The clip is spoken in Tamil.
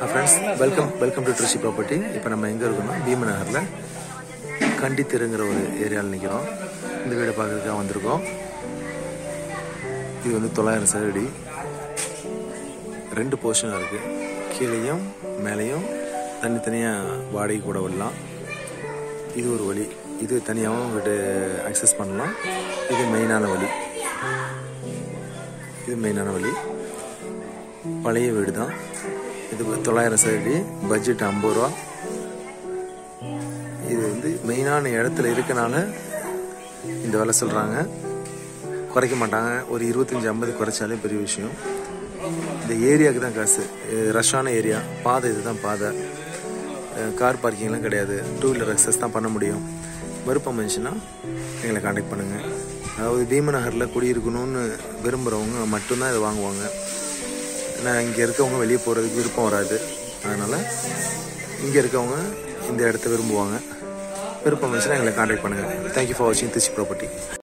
friends welcome welcome to Trichy property இப்போ நம்ம எங்கே இருக்கோம்னா பீமநகரில் கண்டி தெருங்கிற ஒரு ஏரியாவில் நிற்கிறோம் இந்த வீடை பார்க்கறதுக்காக வந்திருக்கோம் இது வந்து தொள்ளாயிரம் சதுரடி ரெண்டு போர்ஷனாக இருக்குது கீழேயும் மேலேயும் தனித்தனியாக வாடகை கூட விடலாம் இது ஒரு வழி இது தனியாகவும் வீட்டு அக்சஸ் பண்ணலாம் இது மெயினான வழி இது மெயினான வழி பழைய வீடு தான் இது தொள்ளாயிரம் சதுரடி பட்ஜெட் ஐம்பது ரூபா இது வந்து மெயினான இடத்துல இருக்கனால இந்த வேலை சொல்கிறாங்க குறைக்க மாட்டாங்க ஒரு இருபத்தஞ்சி ஐம்பது குறைச்சாலே பெரிய விஷயம் இந்த ஏரியாவுக்கு தான் காசு ரஷ்ஷான ஏரியா பாதை இதுதான் பாதை கார் பார்க்கிங்லாம் கிடையாது டூ வீலர் அக்சஸ் தான் பண்ண முடியும் விருப்பம் இருந்துச்சுன்னா எங்களை காண்டாக்ட் பண்ணுங்கள் அதாவது பீமநகரில் குடியிருக்கணும்னு விரும்புகிறவங்க மட்டும்தான் இதை வாங்குவாங்க ஏன்னா இங்கே இருக்கவங்க வெளியே போகிறதுக்கு விருப்பம் வராது அதனால் இங்கே இருக்கவங்க இந்த இடத்த விரும்புவாங்க விருப்பம் இருந்துச்சுன்னா எங்களை காண்டாக்ட் பண்ணுங்கள் தேங்க்யூ ஃபார் வாட்சிங் திருச்சி ப்ராப்பர்ட்டி